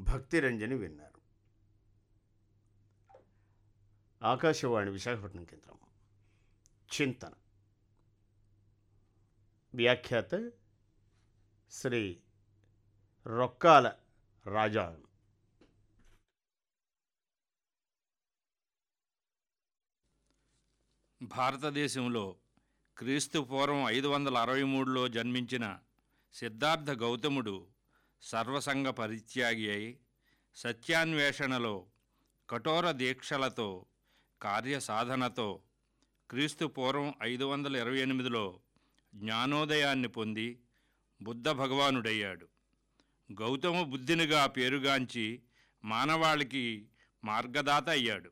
భక్తిరంజని విన్నారు ఆకాశవాణి విశాఖపట్నం కేంద్రం చింతన వ్యాఖ్యాత శ్రీ రొక్కాల రాజా భారతదేశంలో క్రీస్తు పూర్వం ఐదు వందల అరవై మూడులో జన్మించిన సిద్ధార్థ గౌతముడు సర్వసంగ పరిత్యాగి అయి సత్యాన్వేషణలో కఠోర దీక్షలతో కార్యసాధనతో క్రీస్తు పూర్వం ఐదు వందల ఇరవై ఎనిమిదిలో జ్ఞానోదయాన్ని పొంది బుద్ధ భగవానుడయ్యాడు గౌతమ బుద్ధినిగా పేరుగాంచి మానవాళికి మార్గదాత అయ్యాడు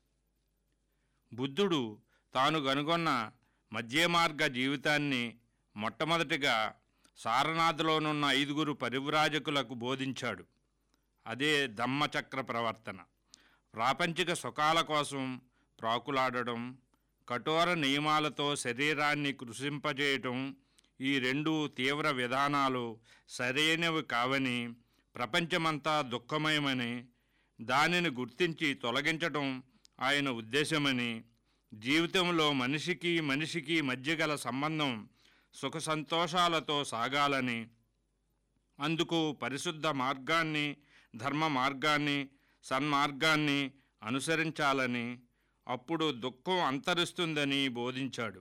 బుద్ధుడు తాను కనుగొన్న మధ్యమార్గ జీవితాన్ని మొట్టమొదటిగా సారనాథ్లోనున్న ఐదుగురు పరివ్రాజకులకు బోధించాడు అదే ధమ్మచక్ర ప్రవర్తన ప్రాపంచిక సుఖాల కోసం ప్రాకులాడడం కఠోర నియమాలతో శరీరాన్ని కృషింపజేయటం ఈ రెండు తీవ్ర విధానాలు సరైనవి కావని ప్రపంచమంతా దుఃఖమయమని దానిని గుర్తించి తొలగించటం ఆయన ఉద్దేశమని జీవితంలో మనిషికి మనిషికి మధ్య గల సంబంధం సుఖ సంతోషాలతో సాగాలని అందుకు పరిశుద్ధ మార్గాన్ని ధర్మ మార్గాన్ని సన్మార్గాన్ని అనుసరించాలని అప్పుడు దుఃఖం అంతరిస్తుందని బోధించాడు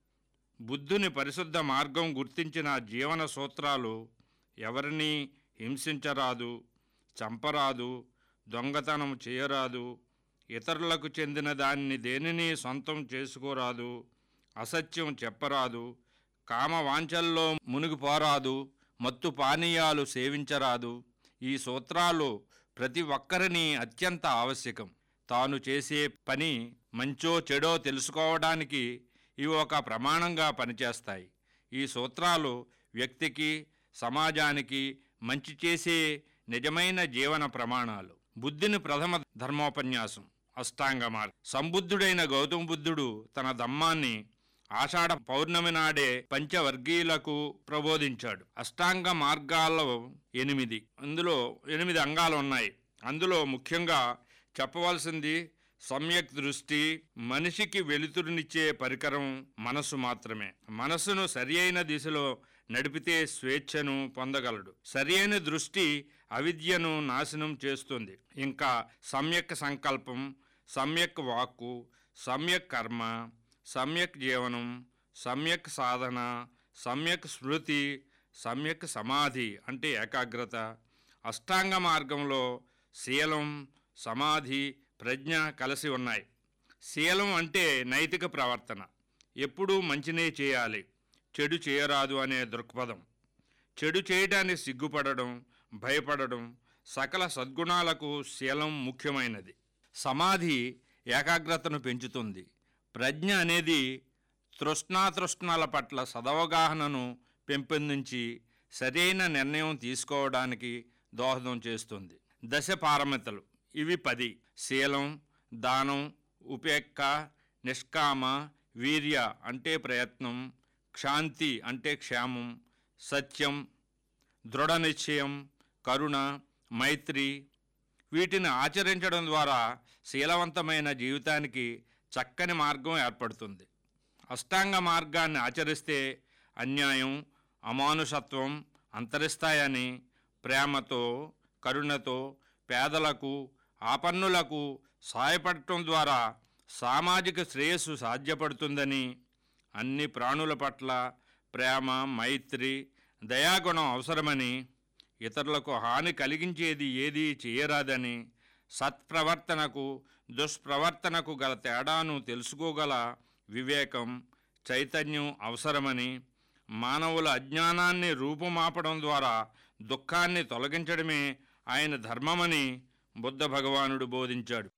బుద్ధుని పరిశుద్ధ మార్గం గుర్తించిన జీవన సూత్రాలు ఎవరిని హింసించరాదు చంపరాదు దొంగతనం చేయరాదు ఇతరులకు చెందిన దాన్ని దేనిని సొంతం చేసుకోరాదు అసత్యం చెప్పరాదు కామవాంఛల్లో మునిగిపోరాదు మత్తు పానీయాలు సేవించరాదు ఈ సూత్రాలు ప్రతి ఒక్కరిని అత్యంత ఆవశ్యకం తాను చేసే పని మంచో చెడో తెలుసుకోవడానికి ఇవి ఒక ప్రమాణంగా పనిచేస్తాయి ఈ సూత్రాలు వ్యక్తికి సమాజానికి మంచి చేసే నిజమైన జీవన ప్రమాణాలు బుద్ధిని ప్రథమ ధర్మోపన్యాసం అష్టాంగ మార్గం సంబుద్ధుడైన గౌతమ బుద్ధుడు తన ధమ్మాన్ని ఆషాఢ పౌర్ణమి నాడే పంచవర్గీయులకు ప్రబోధించాడు అష్టాంగ మార్గాల్లో ఎనిమిది అందులో ఎనిమిది అంగాలు ఉన్నాయి అందులో ముఖ్యంగా చెప్పవలసింది సమ్యక్ దృష్టి మనిషికి వెలుతురునిచ్చే పరికరం మనస్సు మాత్రమే మనస్సును సరి అయిన దిశలో నడిపితే స్వేచ్ఛను పొందగలడు సరి అయిన దృష్టి అవిద్యను నాశనం చేస్తుంది ఇంకా సమ్యక్ సంకల్పం సమ్యక్ వాక్కు సమ్యక్ కర్మ సమ్యక్ జీవనం సమ్యక్ సాధన సమ్యక్ స్మృతి సమ్యక్ సమాధి అంటే ఏకాగ్రత అష్టాంగ మార్గంలో శీలం సమాధి ప్రజ్ఞ కలిసి ఉన్నాయి శీలం అంటే నైతిక ప్రవర్తన ఎప్పుడూ మంచినే చేయాలి చెడు చేయరాదు అనే దృక్పథం చెడు చేయటానికి సిగ్గుపడడం భయపడడం సకల సద్గుణాలకు శీలం ముఖ్యమైనది సమాధి ఏకాగ్రతను పెంచుతుంది ప్రజ్ఞ అనేది తృష్ణాతృష్ణాల పట్ల సదవగాహనను పెంపొందించి సరైన నిర్ణయం తీసుకోవడానికి దోహదం చేస్తుంది దశ పారమితలు ఇవి పది శీలం దానం ఉపేక్ష నిష్కామ వీర్య అంటే ప్రయత్నం క్షాంతి అంటే క్షేమం సత్యం దృఢ నిశ్చయం కరుణ మైత్రి వీటిని ఆచరించడం ద్వారా శీలవంతమైన జీవితానికి చక్కని మార్గం ఏర్పడుతుంది అష్టాంగ మార్గాన్ని ఆచరిస్తే అన్యాయం అమానుషత్వం అంతరిస్తాయని ప్రేమతో కరుణతో పేదలకు ఆపన్నులకు సాయపడటం ద్వారా సామాజిక శ్రేయస్సు సాధ్యపడుతుందని అన్ని ప్రాణుల పట్ల ప్రేమ మైత్రి దయాగుణం అవసరమని ఇతరులకు హాని కలిగించేది ఏదీ చేయరాదని సత్ప్రవర్తనకు దుష్ప్రవర్తనకు గల తేడాను తెలుసుకోగల వివేకం చైతన్యం అవసరమని మానవుల అజ్ఞానాన్ని రూపుమాపడం ద్వారా దుఃఖాన్ని తొలగించడమే ఆయన ధర్మమని బుద్ధ భగవానుడు బోధించాడు